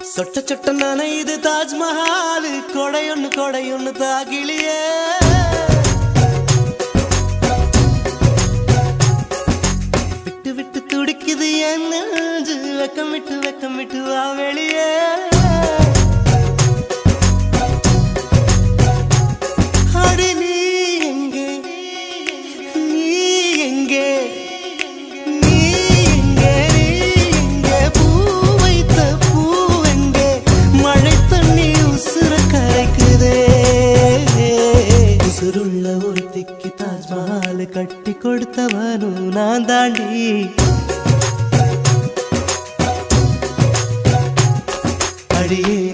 சொட்ட சொட்ட நனையுது தாஜ்மஹால் கொடையொன்னு கொடையொன்னு தாகிலியே விட்டு விட்டு துடிக்குது என் நெஞ்சு வெக்கம் விட்டு வெக்கம் விட்டு வா வெளியே அடி நீ எங்கே நீ எங்கே நீ எங்கே நீ எங்கே பூ வைத்த பூ எங்கே மழை தண்ணி உசுர கரைக்குதே உசுருள்ள ஒருத்திக்கு தாஜ்மஹால் கட்டி கொடுத்தவனும் நான் தாண்டி அடியே